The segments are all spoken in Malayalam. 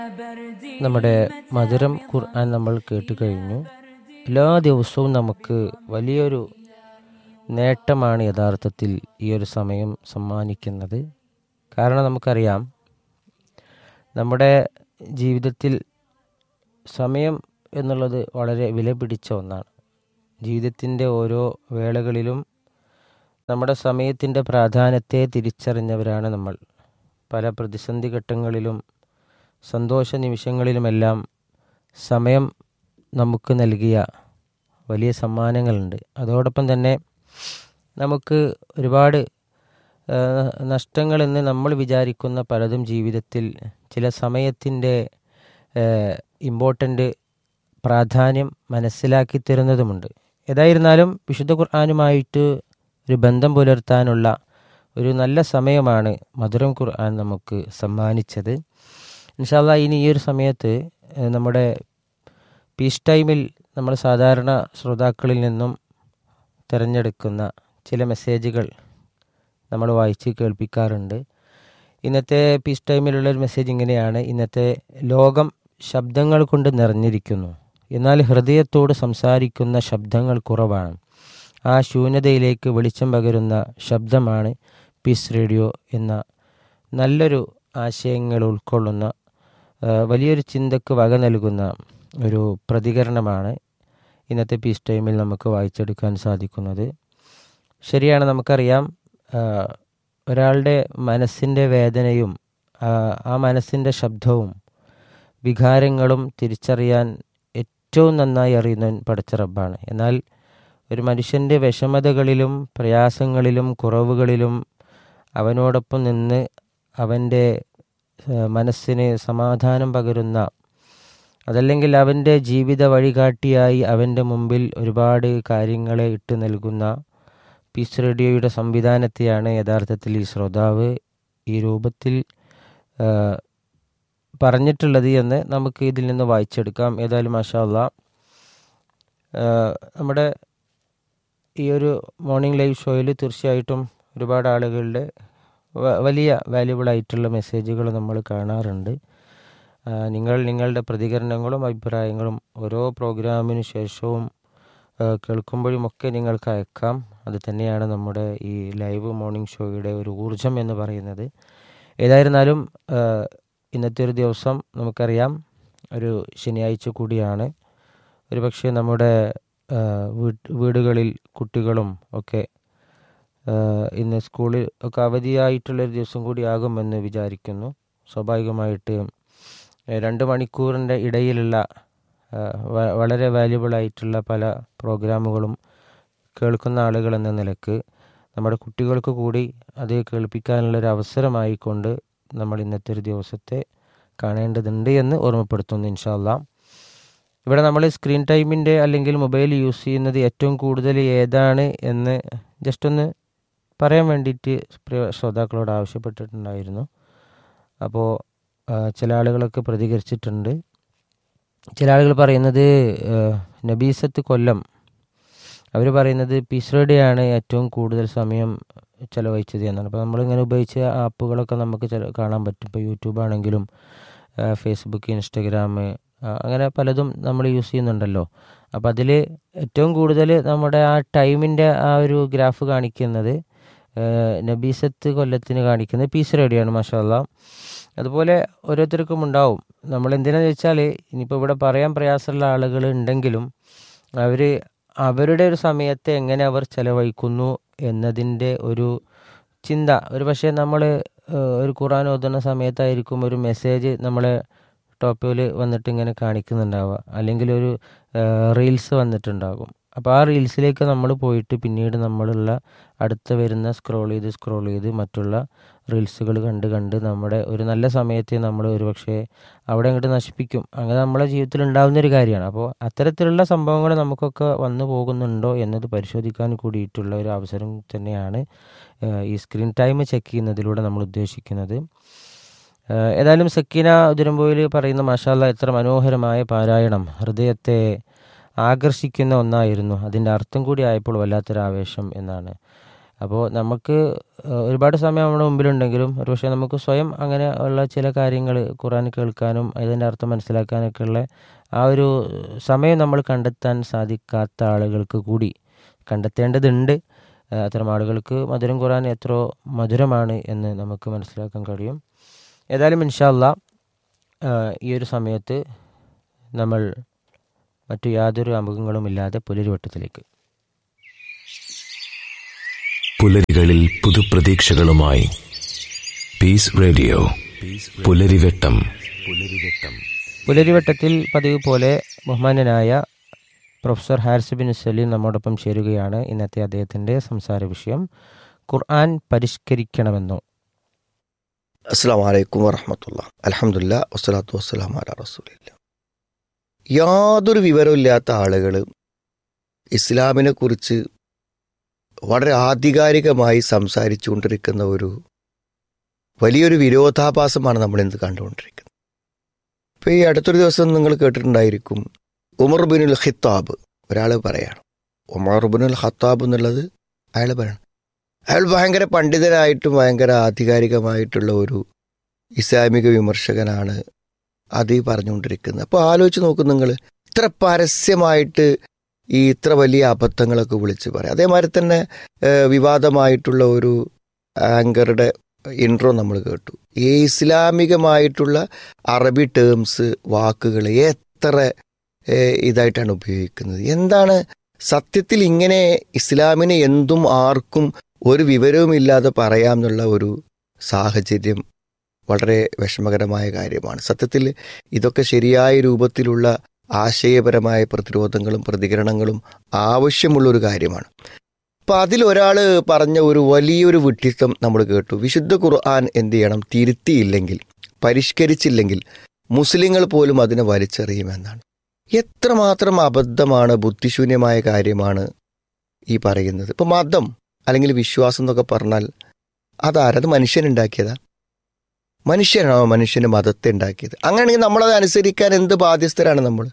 നമ്മുടെ മധുരം ഖുർആൻ നമ്മൾ കേട്ട് കഴിഞ്ഞു എല്ലാ ദിവസവും നമുക്ക് വലിയൊരു നേട്ടമാണ് യഥാർത്ഥത്തിൽ ഈ ഒരു സമയം സമ്മാനിക്കുന്നത് കാരണം നമുക്കറിയാം നമ്മുടെ ജീവിതത്തിൽ സമയം എന്നുള്ളത് വളരെ വില പിടിച്ച ഒന്നാണ് ജീവിതത്തിൻ്റെ ഓരോ വേളകളിലും നമ്മുടെ സമയത്തിൻ്റെ പ്രാധാന്യത്തെ തിരിച്ചറിഞ്ഞവരാണ് നമ്മൾ പല പ്രതിസന്ധി ഘട്ടങ്ങളിലും സന്തോഷ നിമിഷങ്ങളിലുമെല്ലാം സമയം നമുക്ക് നൽകിയ വലിയ സമ്മാനങ്ങളുണ്ട് അതോടൊപ്പം തന്നെ നമുക്ക് ഒരുപാട് നഷ്ടങ്ങളെന്ന് നമ്മൾ വിചാരിക്കുന്ന പലതും ജീവിതത്തിൽ ചില സമയത്തിൻ്റെ ഇമ്പോർട്ടൻ്റ് പ്രാധാന്യം മനസ്സിലാക്കി തരുന്നതുമുണ്ട് ഏതായിരുന്നാലും വിശുദ്ധ ഖുർആാനുമായിട്ട് ഒരു ബന്ധം പുലർത്താനുള്ള ഒരു നല്ല സമയമാണ് മധുരം ഖുർആൻ നമുക്ക് സമ്മാനിച്ചത് ഇൻഷാല്ല ഇനി ഈ ഒരു സമയത്ത് നമ്മുടെ പീസ് ടൈമിൽ നമ്മൾ സാധാരണ ശ്രോതാക്കളിൽ നിന്നും തിരഞ്ഞെടുക്കുന്ന ചില മെസ്സേജുകൾ നമ്മൾ വായിച്ച് കേൾപ്പിക്കാറുണ്ട് ഇന്നത്തെ പീസ് ടൈമിലുള്ള ഒരു മെസ്സേജ് ഇങ്ങനെയാണ് ഇന്നത്തെ ലോകം ശബ്ദങ്ങൾ കൊണ്ട് നിറഞ്ഞിരിക്കുന്നു എന്നാൽ ഹൃദയത്തോട് സംസാരിക്കുന്ന ശബ്ദങ്ങൾ കുറവാണ് ആ ശൂന്യതയിലേക്ക് വെളിച്ചം പകരുന്ന ശബ്ദമാണ് പീസ് റേഡിയോ എന്ന നല്ലൊരു ആശയങ്ങൾ ഉൾക്കൊള്ളുന്ന വലിയൊരു ചിന്തക്ക് വക നൽകുന്ന ഒരു പ്രതികരണമാണ് ഇന്നത്തെ പീസ് ടൈമിൽ നമുക്ക് വായിച്ചെടുക്കാൻ സാധിക്കുന്നത് ശരിയാണ് നമുക്കറിയാം ഒരാളുടെ മനസ്സിൻ്റെ വേദനയും ആ മനസ്സിൻ്റെ ശബ്ദവും വികാരങ്ങളും തിരിച്ചറിയാൻ ഏറ്റവും നന്നായി അറിയുന്നവൻ പടച്ച റബ്ബാണ് എന്നാൽ ഒരു മനുഷ്യൻ്റെ വിഷമതകളിലും പ്രയാസങ്ങളിലും കുറവുകളിലും അവനോടൊപ്പം നിന്ന് അവൻ്റെ മനസ്സിന് സമാധാനം പകരുന്ന അതല്ലെങ്കിൽ അവൻ്റെ ജീവിത വഴികാട്ടിയായി അവൻ്റെ മുമ്പിൽ ഒരുപാട് കാര്യങ്ങളെ ഇട്ട് നൽകുന്ന പീസ് റേഡിയോയുടെ സംവിധാനത്തെയാണ് യഥാർത്ഥത്തിൽ ഈ ശ്രോതാവ് ഈ രൂപത്തിൽ പറഞ്ഞിട്ടുള്ളത് എന്ന് നമുക്ക് ഇതിൽ നിന്ന് വായിച്ചെടുക്കാം ഏതായാലും മാഷാല്ല നമ്മുടെ ഈ ഒരു മോർണിംഗ് ലൈവ് ഷോയിൽ തീർച്ചയായിട്ടും ഒരുപാട് ആളുകളുടെ വലിയ വാല്യുബിൾ ആയിട്ടുള്ള മെസ്സേജുകൾ നമ്മൾ കാണാറുണ്ട് നിങ്ങൾ നിങ്ങളുടെ പ്രതികരണങ്ങളും അഭിപ്രായങ്ങളും ഓരോ പ്രോഗ്രാമിന് ശേഷവും കേൾക്കുമ്പോഴുമൊക്കെ നിങ്ങൾക്ക് അയക്കാം അത് തന്നെയാണ് നമ്മുടെ ഈ ലൈവ് മോർണിംഗ് ഷോയുടെ ഒരു ഊർജം എന്ന് പറയുന്നത് ഏതായിരുന്നാലും ഇന്നത്തെ ഒരു ദിവസം നമുക്കറിയാം ഒരു ശനിയാഴ്ച കൂടിയാണ് ഒരു പക്ഷേ നമ്മുടെ വീടുകളിൽ കുട്ടികളും ഒക്കെ ഇന്ന് സ്കൂളിൽ ഒക്കെ അവധിയായിട്ടുള്ളൊരു ദിവസം കൂടിയാകുമെന്ന് വിചാരിക്കുന്നു സ്വാഭാവികമായിട്ട് രണ്ട് മണിക്കൂറിൻ്റെ ഇടയിലുള്ള വളരെ വാല്യുബിൾ ആയിട്ടുള്ള പല പ്രോഗ്രാമുകളും കേൾക്കുന്ന ആളുകൾ എന്ന നിലക്ക് നമ്മുടെ കുട്ടികൾക്ക് കൂടി അത് കേൾപ്പിക്കാനുള്ളൊരു അവസരമായിക്കൊണ്ട് നമ്മൾ ഇന്നത്തെ ഒരു ദിവസത്തെ കാണേണ്ടതുണ്ട് എന്ന് ഓർമ്മപ്പെടുത്തുന്നു ഇൻഷാല്ല ഇവിടെ നമ്മൾ സ്ക്രീൻ ടൈമിൻ്റെ അല്ലെങ്കിൽ മൊബൈൽ യൂസ് ചെയ്യുന്നത് ഏറ്റവും കൂടുതൽ ഏതാണ് എന്ന് ജസ്റ്റ് ഒന്ന് പറയാൻ വേണ്ടിയിട്ട് പ്രിയ ശ്രോതാക്കളോട് ആവശ്യപ്പെട്ടിട്ടുണ്ടായിരുന്നു അപ്പോൾ ചില ആളുകളൊക്കെ പ്രതികരിച്ചിട്ടുണ്ട് ചില ആളുകൾ പറയുന്നത് നബീസത്ത് കൊല്ലം അവർ പറയുന്നത് പീസ് റേഡിയാണ് ഏറ്റവും കൂടുതൽ സമയം ചിലവഴിച്ചത് എന്നാണ് അപ്പോൾ നമ്മളിങ്ങനെ ഉപയോഗിച്ച ആപ്പുകളൊക്കെ നമുക്ക് കാണാൻ പറ്റും ഇപ്പോൾ യൂട്യൂബ് ആണെങ്കിലും ഫേസ്ബുക്ക് ഇൻസ്റ്റഗ്രാം അങ്ങനെ പലതും നമ്മൾ യൂസ് ചെയ്യുന്നുണ്ടല്ലോ അപ്പോൾ അതിൽ ഏറ്റവും കൂടുതൽ നമ്മുടെ ആ ടൈമിൻ്റെ ആ ഒരു ഗ്രാഫ് കാണിക്കുന്നത് നബീസത്ത് കൊല്ലത്തിന് കാണിക്കുന്നത് പീസ് റേഡിയാണ് മാഷാല്ല അതുപോലെ ഓരോരുത്തർക്കും ഉണ്ടാവും നമ്മൾ എന്തിനാന്ന് വെച്ചാൽ ഇനിയിപ്പോൾ ഇവിടെ പറയാൻ പ്രയാസമുള്ള ആളുകൾ ഉണ്ടെങ്കിലും അവർ അവരുടെ ഒരു സമയത്തെ എങ്ങനെ അവർ ചെലവഴിക്കുന്നു എന്നതിൻ്റെ ഒരു ചിന്ത ഒരു പക്ഷേ നമ്മൾ ഒരു ഖുറാൻ ഓതുന്ന സമയത്തായിരിക്കും ഒരു മെസ്സേജ് നമ്മളെ ടോപ്പിൽ വന്നിട്ട് ഇങ്ങനെ കാണിക്കുന്നുണ്ടാവുക അല്ലെങ്കിൽ ഒരു റീൽസ് വന്നിട്ടുണ്ടാകും അപ്പോൾ ആ റീൽസിലേക്ക് നമ്മൾ പോയിട്ട് പിന്നീട് നമ്മളുള്ള അടുത്ത് വരുന്ന സ്ക്രോൾ ചെയ്ത് സ്ക്രോൾ ചെയ്ത് മറ്റുള്ള റീൽസുകൾ കണ്ട് കണ്ട് നമ്മുടെ ഒരു നല്ല സമയത്തെ നമ്മൾ ഒരുപക്ഷെ അവിടെ അങ്ങോട്ട് നശിപ്പിക്കും അങ്ങനെ നമ്മുടെ ജീവിതത്തിൽ ഉണ്ടാകുന്ന ഒരു കാര്യമാണ് അപ്പോൾ അത്തരത്തിലുള്ള സംഭവങ്ങൾ നമുക്കൊക്കെ വന്നു പോകുന്നുണ്ടോ എന്നത് പരിശോധിക്കാൻ കൂടിയിട്ടുള്ള ഒരു അവസരം തന്നെയാണ് ഈ സ്ക്രീൻ ടൈം ചെക്ക് ചെയ്യുന്നതിലൂടെ നമ്മൾ ഉദ്ദേശിക്കുന്നത് ഏതായാലും സക്കീന ഉതിരമ്പോയിൽ പറയുന്ന മാഷാല്ല എത്ര മനോഹരമായ പാരായണം ഹൃദയത്തെ ആകർഷിക്കുന്ന ഒന്നായിരുന്നു അതിൻ്റെ അർത്ഥം കൂടി ആയപ്പോൾ വല്ലാത്തൊരു ആവേശം എന്നാണ് അപ്പോൾ നമുക്ക് ഏഹ്, ഒരുപാട് സമയം നമ്മുടെ മുമ്പിലുണ്ടെങ്കിലും ഒരുപക്ഷെ നമുക്ക് സ്വയം അങ്ങനെ ഉള്ള ചില കാര്യങ്ങൾ ഖുറാൻ കേൾക്കാനും അതിൻ്റെ അർത്ഥം മനസ്സിലാക്കാനൊക്കെ ഉള്ള ആ ഒരു സമയം നമ്മൾ കണ്ടെത്താൻ സാധിക്കാത്ത ആളുകൾക്ക് കൂടി കണ്ടെത്തേണ്ടതുണ്ട് ഏഹ്, അത്തരം ആളുകൾക്ക് മധുരം ഖുറാൻ എത്രയോ മധുരമാണ് എന്ന് നമുക്ക് മനസ്സിലാക്കാൻ കഴിയും ഏതായാലും ഇൻഷാല്ല ഈ ഒരു സമയത്ത് നമ്മൾ മറ്റു യാതൊരു അമുഖങ്ങളുമില്ലാതെ പുലരിവട്ടത്തിലേക്ക് പുലരികളിൽ പുതുപ്രതീക്ഷകളുമായി പീസ് റേഡിയോ പുലരിവെട്ടം പുലരിവെട്ടം പുലരിവട്ടത്തിൽ പതിവ് പോലെ ബഹുമാന്യനായ പ്രൊഫസർ ഹാരിസ് ബിൻ സലീം നമ്മോടൊപ്പം ചേരുകയാണ് ഇന്നത്തെ അദ്ദേഹത്തിൻ്റെ സംസാര വിഷയം ഖുർആൻ പരിഷ്കരിക്കണമെന്നോ അസ്സാം വലൈക്കും വറഹമത്തുള്ള അലഹമുല്ല വസ്സലാത്തു വസ്സലാം അല റസൂലില്ല യാതൊരു വിവരമില്ലാത്ത ആളുകൾ ഇസ്ലാമിനെ കുറിച്ച് വളരെ ആധികാരികമായി സംസാരിച്ചുകൊണ്ടിരിക്കുന്ന ഒരു വലിയൊരു വിരോധാഭാസമാണ് നമ്മൾ ഇന്ന് കണ്ടുകൊണ്ടിരിക്കുന്നത് ഇപ്പോൾ ഈ അടുത്തൊരു ദിവസം നിങ്ങൾ കേട്ടിട്ടുണ്ടായിരിക്കും ഉമർ ബിനുൽ ഖിത്താബ് ഒരാൾ പറയാണ് ഉമർ ബിനുൽ ഖത്താബ് എന്നുള്ളത് അയാൾ പറയണം അയാൾ ഭയങ്കര പണ്ഡിതനായിട്ടും ഭയങ്കര ആധികാരികമായിട്ടുള്ള ഒരു ഇസ്ലാമിക വിമർശകനാണ് അത് ഈ പറഞ്ഞുകൊണ്ടിരിക്കുന്നത് അപ്പോൾ ആലോചിച്ച് നോക്കും നിങ്ങൾ ഇത്ര പരസ്യമായിട്ട് ഈ ഇത്ര വലിയ അബദ്ധങ്ങളൊക്കെ വിളിച്ച് പറയാം അതേമാതിരി തന്നെ ഏഹ്, വിവാദമായിട്ടുള്ള ഒരു ആങ്കറുടെ ഇൻട്രോ നമ്മൾ കേട്ടു ഈ ഇസ്ലാമികമായിട്ടുള്ള അറബി ടേംസ് വാക്കുകൾ എത്ര ഏഹ്, ഇതായിട്ടാണ് ഉപയോഗിക്കുന്നത് എന്താണ് സത്യത്തിൽ ഇങ്ങനെ ഇസ്ലാമിനെ എന്തും ആർക്കും ഒരു വിവരവുമില്ലാതെ പറയാമെന്നുള്ള ഒരു സാഹചര്യം വളരെ വിഷമകരമായ കാര്യമാണ് സത്യത്തിൽ ഇതൊക്കെ ശരിയായ രൂപത്തിലുള്ള ആശയപരമായ പ്രതിരോധങ്ങളും പ്രതികരണങ്ങളും ആവശ്യമുള്ള ഒരു കാര്യമാണ് അപ്പം അതിലൊരാൾ പറഞ്ഞ ഒരു വലിയൊരു വിഡ്ഢിത്തം നമ്മൾ കേട്ടു വിശുദ്ധ ഖുർആൻ എന്ത് ചെയ്യണം തിരുത്തിയില്ലെങ്കിൽ പരിഷ്കരിച്ചില്ലെങ്കിൽ മുസ്ലിങ്ങൾ പോലും അതിനെ വലിച്ചെറിയുമെന്നാണ് എത്രമാത്രം അബദ്ധമാണ് ബുദ്ധിശൂന്യമായ കാര്യമാണ് ഈ പറയുന്നത് ഇപ്പം മതം അല്ലെങ്കിൽ വിശ്വാസം എന്നൊക്കെ പറഞ്ഞാൽ അതാരത് മനുഷ്യനുണ്ടാക്കിയതാ മനുഷ്യനാണോ മനുഷ്യന് മതത്തെ ഉണ്ടാക്കിയത് അങ്ങനെയാണെങ്കിൽ നമ്മളത് അനുസരിക്കാൻ എന്ത് ബാധ്യസ്ഥരാണ് നമ്മൾ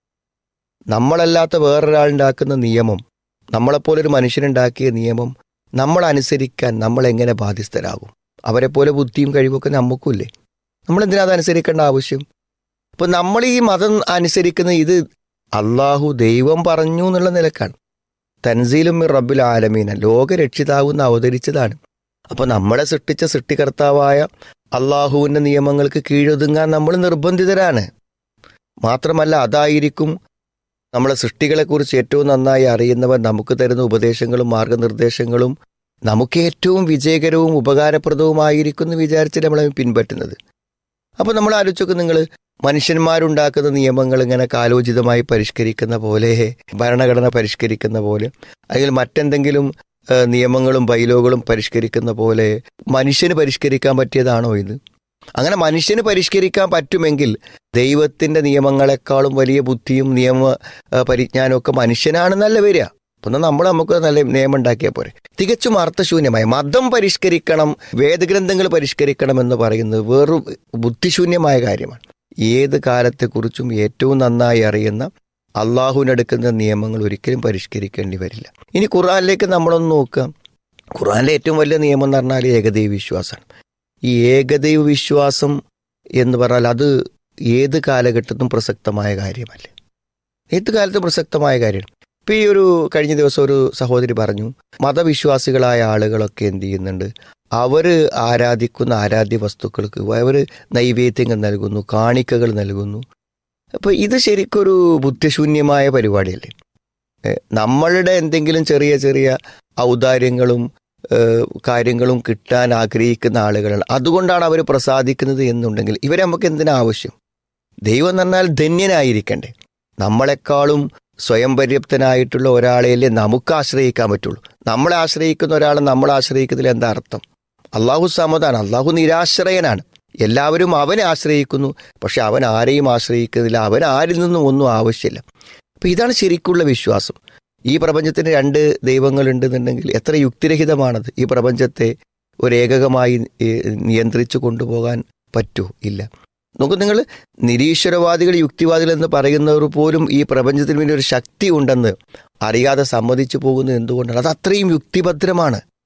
നമ്മളല്ലാത്ത വേറൊരാളുണ്ടാക്കുന്ന നിയമം നമ്മളെപ്പോലൊരു മനുഷ്യനുണ്ടാക്കിയ നിയമം നമ്മൾ അനുസരിക്കാൻ നമ്മൾ എങ്ങനെ ബാധ്യസ്ഥരാകും അവരെ പോലെ ബുദ്ധിയും കഴിവൊക്കെ നമുക്കുമില്ലേ നമ്മൾ എന്തിനാ അത് അനുസരിക്കേണ്ട ആവശ്യം അപ്പൊ നമ്മൾ ഈ മതം അനുസരിക്കുന്ന ഇത് അള്ളാഹു ദൈവം പറഞ്ഞു എന്നുള്ള നിലക്കാണ് തൻസീലും മിർ റബ്ബുൽ ആലമീന ലോകരക്ഷിതാവെന്ന് അവതരിച്ചതാണ് അപ്പൊ നമ്മളെ സൃഷ്ടിച്ച സൃഷ്ടികർത്താവായ അള്ളാഹുവിന്റെ നിയമങ്ങൾക്ക് കീഴൊതുങ്ങാൻ നമ്മൾ നിർബന്ധിതരാണ് മാത്രമല്ല അതായിരിക്കും നമ്മളെ സൃഷ്ടികളെക്കുറിച്ച് ഏറ്റവും നന്നായി അറിയുന്നവർ നമുക്ക് തരുന്ന ഉപദേശങ്ങളും മാർഗനിർദ്ദേശങ്ങളും നമുക്ക് ഏറ്റവും വിജയകരവും ഉപകാരപ്രദവുമായിരിക്കും എന്ന് വിചാരിച്ചിട്ട് നമ്മളെ പിൻപറ്റുന്നത് അപ്പോൾ നമ്മൾ ആലോചിച്ചൊക്കെ നിങ്ങൾ മനുഷ്യന്മാരുണ്ടാക്കുന്ന നിയമങ്ങൾ ഇങ്ങനെ കാലോചിതമായി പരിഷ്കരിക്കുന്ന പോലെ ഭരണഘടന പരിഷ്കരിക്കുന്ന പോലെ അല്ലെങ്കിൽ മറ്റെന്തെങ്കിലും ഏഹ്, നിയമങ്ങളും ബൈലോകളും പരിഷ്കരിക്കുന്ന പോലെ മനുഷ്യന് പരിഷ്കരിക്കാൻ പറ്റിയതാണോ ഇത് അങ്ങനെ മനുഷ്യന് പരിഷ്കരിക്കാൻ പറ്റുമെങ്കിൽ ദൈവത്തിന്റെ നിയമങ്ങളെക്കാളും വലിയ ബുദ്ധിയും നിയമ ഏഹ്, പരിജ്ഞാനവും ഒക്കെ മനുഷ്യനാണെന്നല്ല വരിക അപ്പൊ എന്നാ നമ്മൾ നമുക്ക് നല്ല നിയമം ഉണ്ടാക്കിയാൽ പോരെ തികച്ചും അർത്ഥശൂന്യമായ മതം പരിഷ്കരിക്കണം വേദഗ്രന്ഥങ്ങൾ പരിഷ്കരിക്കണം എന്ന് പറയുന്നത് വെറും ബുദ്ധിശൂന്യമായ കാര്യമാണ് ഏത് കാലത്തെക്കുറിച്ചും ഏറ്റവും നന്നായി അറിയുന്ന അള്ളാഹുവിനെടുക്കുന്ന നിയമങ്ങൾ ഒരിക്കലും പരിഷ്കരിക്കേണ്ടി വരില്ല ഇനി ഖുറാനിലേക്ക് നമ്മളൊന്ന് നോക്കാം ഖുറാനിലെ ഏറ്റവും വലിയ നിയമം എന്ന് പറഞ്ഞാൽ ഏകദൈവ വിശ്വാസമാണ് ഈ ഏകദൈവ വിശ്വാസം എന്ന് പറഞ്ഞാൽ അത് ഏത് കാലഘട്ടത്തും പ്രസക്തമായ കാര്യമല്ല ഏത് കാലത്തും പ്രസക്തമായ കാര്യമാണ് ഇപ്പൊ ഈ ഒരു കഴിഞ്ഞ ദിവസം ഒരു സഹോദരി പറഞ്ഞു മതവിശ്വാസികളായ ആളുകളൊക്കെ എന്ത് ചെയ്യുന്നുണ്ട് അവര് ആരാധിക്കുന്ന ആരാധ്യ വസ്തുക്കൾക്ക് അവർ നൈവേദ്യങ്ങൾ നൽകുന്നു കാണിക്കകൾ നൽകുന്നു അപ്പൊ ഇത് ശരിക്കൊരു ബുദ്ധിശൂന്യമായ പരിപാടിയല്ലേ ഏ, നമ്മളുടെ എന്തെങ്കിലും ചെറിയ ചെറിയ ഔദാര്യങ്ങളും ഏ, കാര്യങ്ങളും കിട്ടാൻ ആഗ്രഹിക്കുന്ന ആളുകളാണ് അതുകൊണ്ടാണ് അവർ പ്രസാദിക്കുന്നത് എന്നുണ്ടെങ്കിൽ ഇവരെ നമുക്ക് എന്തിനാ ആവശ്യം ദൈവം എന്ന് പറഞ്ഞാൽ ധന്യനായിരിക്കണ്ടേ നമ്മളെക്കാളും സ്വയം പര്യാപ്തനായിട്ടുള്ള ഒരാളെയല്ലേ നമുക്ക് ആശ്രയിക്കാൻ പറ്റുള്ളൂ നമ്മളെ ആശ്രയിക്കുന്ന ഒരാളെ നമ്മൾ ആശ്രയിക്കുന്നതിൽ എന്താ അർത്ഥം അള്ളാഹു സമതാണ് അള്ളാഹു നിരാശ്രയനാണ് എല്ലാവരും അവനെ ആശ്രയിക്കുന്നു പക്ഷെ അവൻ ആരെയും ആശ്രയിക്കുന്നില്ല അവൻ ആരിൽ നിന്നും ഒന്നും ആവശ്യമില്ല അപ്പൊ ഇതാണ് ശരിക്കുള്ള വിശ്വാസം ഈ പ്രപഞ്ചത്തിന് രണ്ട് ദൈവങ്ങൾ ഉണ്ടെന്നുണ്ടെങ്കിൽ എത്ര യുക്തിരഹിതമാണത് ഈ പ്രപഞ്ചത്തെ ഒരു ഏകകമായി ഏ, നിയന്ത്രിച്ചു കൊണ്ടുപോകാൻ പറ്റൂ ഇല്ല നോക്കൂ നിങ്ങൾ നിരീശ്വരവാദികൾ യുക്തിവാദികൾ എന്ന് പറയുന്നവർ പോലും ഈ പ്രപഞ്ചത്തിന് വേണ്ടി ഒരു ശക്തി ഉണ്ടെന്ന് അറിയാതെ സമ്മതിച്ചു പോകുന്നത് എന്തുകൊണ്ടാണ് അത് അത്രയും യുക്തിഭദ്രമാണ്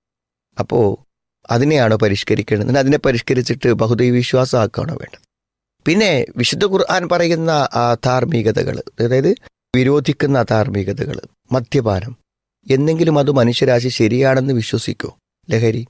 അപ്പോൾ അതിനെയാണോ പരിഷ്കരിക്കേണ്ടത് എന്നിട്ട് അതിനെ പരിഷ്കരിച്ചിട്ട് ബഹുദൈവ വിശ്വാസമാക്കുകയാണോ വേണ്ടത് പിന്നെ വിശുദ്ധ ഖുർആൻ പറയുന്ന ആ ധാർമ്മികതകൾ അതായത് വിരോധിക്കുന്ന ധാർമ്മികതകൾ മദ്യപാനം എന്നെങ്കിലും അത് മനുഷ്യരാശി ശരിയാണെന്ന് വിശ്വസിക്കോ ലഹരി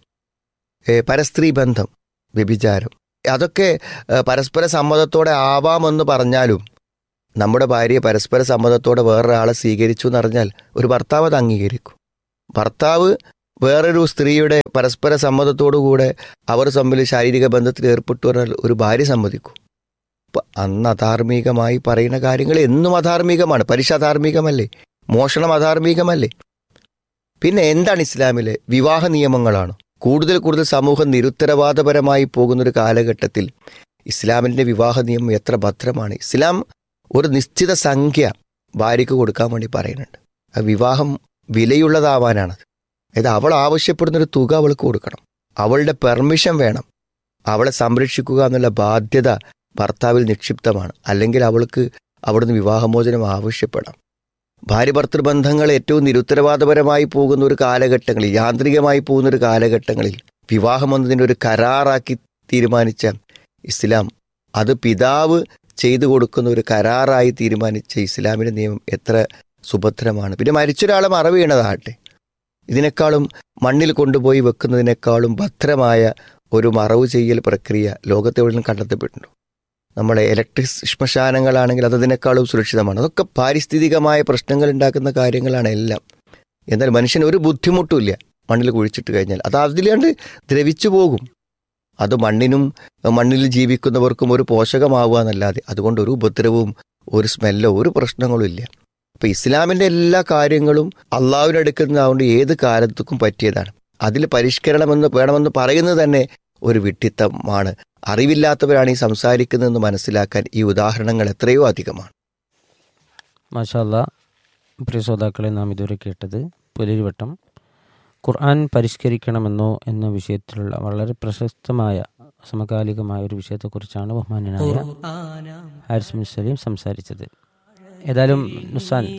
ഏ, പരസ്ത്രീ ബന്ധം വ്യഭിചാരം അതൊക്കെ ഏ, പരസ്പര സമ്മതത്തോടെ ആവാമെന്ന് പറഞ്ഞാലും നമ്മുടെ ഭാര്യ പരസ്പര സമ്മതത്തോടെ വേറൊരാളെ സ്വീകരിച്ചു എന്ന് പറഞ്ഞാൽ ഒരു ഭർത്താവ് അത് അംഗീകരിക്കും ഭർത്താവ് വേറൊരു സ്ത്രീയുടെ പരസ്പര സമ്മതത്തോടുകൂടെ അവർ തമ്മിൽ ശാരീരിക ബന്ധത്തിൽ ഏർപ്പെട്ടു പറഞ്ഞാൽ ഒരു ഭാര്യ സമ്മതിക്കും അപ്പൊ അന്ന് അധാർമികമായി പറയുന്ന കാര്യങ്ങൾ എന്നും അധാർമികമാണ് പലിശ അധാർമികമല്ലേ മോഷണം അധാർമികമല്ലേ പിന്നെ എന്താണ് ഇസ്ലാമിലെ വിവാഹ നിയമങ്ങളാണ് കൂടുതൽ കൂടുതൽ സമൂഹം നിരുത്തരവാദപരമായി പോകുന്നൊരു കാലഘട്ടത്തിൽ ഇസ്ലാമിൻ്റെ വിവാഹ നിയമം എത്ര ഭദ്രമാണ് ഇസ്ലാം ഒരു നിശ്ചിത സംഖ്യ ഭാര്യയ്ക്ക് കൊടുക്കാൻ വേണ്ടി പറയുന്നുണ്ട് ആ വിവാഹം വിലയുള്ളതാവാനാണത് അതായത് അവൾ ആവശ്യപ്പെടുന്നൊരു തുക അവൾക്ക് കൊടുക്കണം അവളുടെ പെർമിഷൻ വേണം അവളെ സംരക്ഷിക്കുക എന്നുള്ള ബാധ്യത ഭർത്താവിൽ നിക്ഷിപ്തമാണ് അല്ലെങ്കിൽ അവൾക്ക് അവിടുന്ന് വിവാഹമോചനം ആവശ്യപ്പെടാം ഭാര്യ ഭർത്തൃബന്ധങ്ങൾ ഏറ്റവും നിരുത്തരവാദപരമായി പോകുന്ന ഒരു കാലഘട്ടങ്ങളിൽ യാന്ത്രികമായി പോകുന്ന ഒരു കാലഘട്ടങ്ങളിൽ വിവാഹം എന്നതിൻ്റെ ഒരു കരാറാക്കി തീരുമാനിച്ച ഇസ്ലാം അത് പിതാവ് ചെയ്തു കൊടുക്കുന്ന ഒരു കരാറായി തീരുമാനിച്ച ഇസ്ലാമിന്റെ നിയമം എത്ര സുഭദ്രമാണ് പിന്നെ മരിച്ചൊരാളെ മറവ് ചെയ്യണതാകട്ടെ ഇതിനേക്കാളും മണ്ണിൽ കൊണ്ടുപോയി വെക്കുന്നതിനേക്കാളും ഭദ്രമായ ഒരു മറവ് ചെയ്യൽ പ്രക്രിയ ലോകത്തെവിടെയും കണ്ടെത്തപ്പെട്ടിട്ടുണ്ടോ നമ്മളെ ഇലക്ട്രിക് ശ്മശാനങ്ങളാണെങ്കിൽ അത് അതിനേക്കാളും സുരക്ഷിതമാണ് അതൊക്കെ പാരിസ്ഥിതികമായ പ്രശ്നങ്ങൾ ഉണ്ടാക്കുന്ന കാര്യങ്ങളാണ് എല്ലാം എന്നാൽ മനുഷ്യന് ഒരു ബുദ്ധിമുട്ടുമില്ല മണ്ണിൽ കുഴിച്ചിട്ട് കഴിഞ്ഞാൽ അത് അതിലാണ്ട് ദ്രവിച്ചു പോകും അത് മണ്ണിനും മണ്ണിൽ ജീവിക്കുന്നവർക്കും ഒരു പോഷകമാവുക എന്നല്ലാതെ അതുകൊണ്ട് ഒരു ഉപദ്രവവും ഒരു സ്മെല്ലോ ഒരു പ്രശ്നങ്ങളും ഇല്ല അപ്പൊ ഇസ്ലാമിന്റെ എല്ലാ കാര്യങ്ങളും അള്ളാഹുവിന്റെ അടുക്കുന്നതുകൊണ്ട് ഏത് കാലത്തേക്കും പറ്റിയതാണ് അതിൽ പരിഷ്കരണമെന്ന് വേണമെന്ന് പറയുന്നത് തന്നെ ഒരു വിഡ്ഢിത്തമാണ് അറിവില്ലാത്തവരാണ് ഈ സംസാരിക്കുന്നതെന്ന് മനസ്സിലാക്കാൻ ഈ ഉദാഹരണങ്ങൾ എത്രയോ അധികമാണ് മാഷാല്ല പ്രിയ ശ്രോതാക്കളെ നാം ഇതുവരെ കേട്ടത് പുലരിവട്ടം ഖുർആൻ പരിഷ്കരിക്കണമെന്നോ എന്ന വിഷയത്തിലുള്ള വളരെ പ്രശസ്തമായ സമകാലികമായ ഒരു വിഷയത്തെക്കുറിച്ചാണ് ബഹുമാന്യനായ ഹാരിസ് മിൻ സലീം സംസാരിച്ചത് ഏതായാലും നുസാൻ